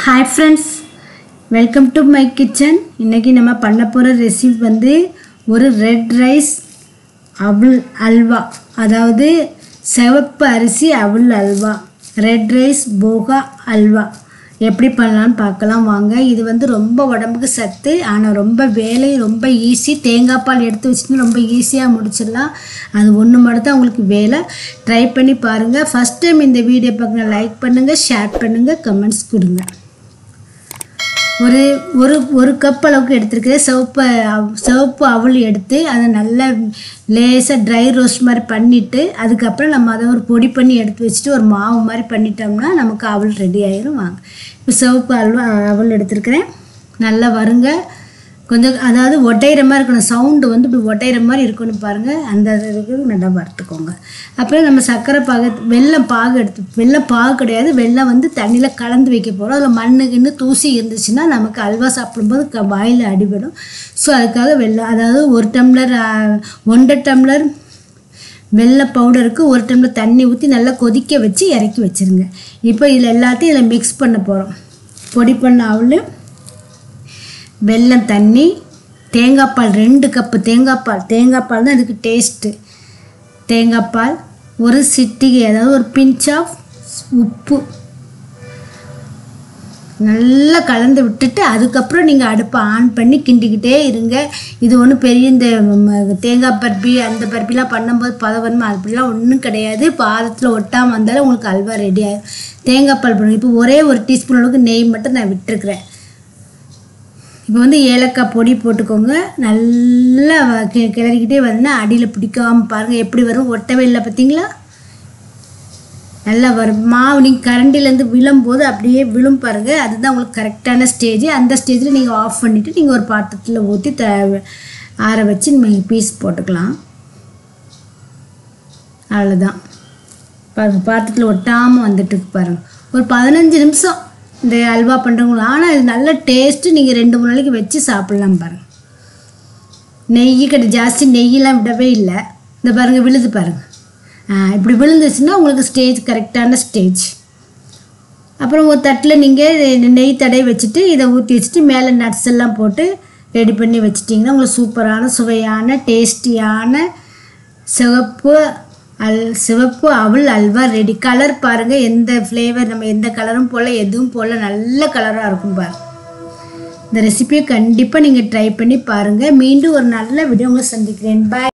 hi friends welcome to my kitchen இன்றைக்கி நம்ம பண்ண போகிற ரெசிபி வந்து ஒரு ரெட் ரைஸ் அவல் அல்வா அதாவது சிவப்பு அரிசி அவல் அல்வா ரெட் ரைஸ் போகா அல்வா எப்படி பண்ணலான்னு பார்க்கலாம் வாங்க இது வந்து ரொம்ப உடம்புக்கு சத்து ஆனால் ரொம்ப வேலை ரொம்ப ஈஸி தேங்காய் பால் எடுத்து வச்சுட்டு ரொம்ப ஈஸியாக முடிச்சிடலாம் அது ஒன்று மட்டும் தான் உங்களுக்கு வேலை ட்ரை பண்ணி பாருங்கள் ஃபஸ்ட் டைம் இந்த வீடியோ பார்க்க லைக் பண்ணுங்கள் ஷேர் பண்ணுங்கள் கமெண்ட்ஸ் கொடுங்க ஒரு ஒரு ஒரு கப் அளவுக்கு எடுத்துருக்கிறேன் சிவப்பு அவ்- சிவப்பு அவல் எடுத்து அதை நல்லா லேசாக ட்ரை ரோஸ்ட் மாதிரி பண்ணிவிட்டு அதுக்கப்புறம் நம்ம அதை ஒரு பொடி பண்ணி எடுத்து வச்சுட்டு ஒரு மாவு மாதிரி பண்ணிட்டோம்னா நமக்கு அவல் ரெடி ஆயிரும் வாங்க இப்போ சிவப்பு அல்வா அவல் எடுத்துருக்கிறேன் நல்லா வருங்க கொஞ்சம் அதாவது ஒட்டையிற மாதிரி இருக்கணும் சவுண்டு வந்து இப்படி ஒட்டையிற மாதிரி இருக்கணும் பாருங்கள் அந்த இதுக்கு நல்லா வறுத்துக்கோங்க அப்புறம் நம்ம சர்க்கரை பாகு வெல்லம் பாகு எடுத்து வெல்லம் பாகு கிடையாது வெல்லம் வந்து தண்ணியில் கலந்து வைக்க போகிறோம் அதில் மண்ணு கிண்ணு தூசி இருந்துச்சுன்னா நமக்கு அல்வா சாப்பிடும்போது க வாயில் அடிபடும் ஸோ அதுக்காக வெல்லம் அதாவது ஒரு டம்ளர் ஆ, ஒன்றரை டம்ளர் வெள்ளை பவுடருக்கு ஒரு டம்ளர் தண்ணி ஊற்றி நல்லா கொதிக்க வச்சு இறக்கி வச்சுருங்க இப்போ இதில் எல்லாத்தையும் இதில் மிக்ஸ் பண்ண போகிறோம் பொடி பண்ண அவள் வெல்லம் தண்ணி தேங்காய் பால் ரெண்டு கப்பு தேங்காய் பால் தேங்காய் பால் தான் இதுக்கு டேஸ்ட்டு தேங்காய் பால் ஒரு சிட்டிகை அதாவது ஒரு பிஞ்ச் ஆஃப் உப்பு நல்லா கலந்து விட்டுட்டு அதுக்கப்புறம் நீங்கள் அடுப்பை ஆன் பண்ணி கிண்டிக்கிட்டே இருங்க இது ஒன்றும் பெரிய இந்த ம- தேங்காய் பருப்பி அந்த பருப்பிலாம் பண்ணும்போது பதவன்மை அப்படிலாம் ஒன்றும் கிடையாது பாதத்தில் ஒட்டாமல் வந்தாலும் உங்களுக்கு அல்வா ரெடி ஆகும் தேங்காய் பால் பண்ணுங்க இப்போ ஒரே ஒரு டீஸ்பூன் அளவுக்கு நெய் மட்டும் நான் விட்டுருக்குறேன் இப்போ வந்து ஏலக்காய் பொடி போட்டுக்கோங்க நல்லா வ- கி- கிளறிக்கிட்டே வரணும்னா அடியில் பிடிக்காம பாருங்கள் எப்படி வரும் ஒட்டவே இல்லை பார்த்தீங்களா நல்லா வரும் மாவு நீங்கள் கரண்டிலேருந்து விழும்போது அப்படியே விழும் பாருங்கள் அதுதான் உங்களுக்கு கரெக்டான ஸ்டேஜ் அந்த ஸ்டேஜில் நீங்கள் ஆஃப் பண்ணிவிட்டு நீங்கள் ஒரு பாத்திரத்தில் ஊற்றி த ஆற வச்சு நீங்கள் பீஸ் போட்டுக்கலாம் அவ்வளோதான் பாருங்கள் பாத்திரத்தில் ஒட்டாமல் வந்துட்டு இருக்கு பாருங்கள் ஒரு பதினஞ்சு நிமிஷம் இந்த அல்வா பண்ணுறவங்க ஆனால் இது நல்ல டேஸ்ட்டு நீங்கள் ரெண்டு மூணு நாளைக்கு வச்சு சாப்பிட்லாம் பாருங்கள் நெய் கடை ஜாஸ்தி நெய்யெல்லாம் விடவே இல்லை இந்த பாருங்கள் விழுது பாருங்கள் இப்படி விழுந்துச்சுன்னா உங்களுக்கு ஸ்டேஜ் கரெக்டான ஸ்டேஜ் அப்புறம் ஒரு தட்டில் நீங்கள் நெய் தடவை வச்சுட்டு இதை ஊற்றி வச்சுட்டு மேலே நட்ஸ் எல்லாம் போட்டு ரெடி பண்ணி வச்சிட்டிங்கன்னா உங்களுக்கு சூப்பரான சுவையான டேஸ்டியான சிவப்பு அல் சிவப்பு அவல் அல்வா ரெடி கலர் பாருங்கள் எந்த ஃப்ளேவர் நம்ம எந்த கலரும் போல் எதுவும் போல் நல்ல கலராக இருக்கும் பாருங்க இந்த ரெசிபியை கண்டிப்பாக நீங்கள் ட்ரை பண்ணி பாருங்கள் மீண்டும் ஒரு நல்ல வீடியோ உங்களை சந்திக்கிறேன் பாய்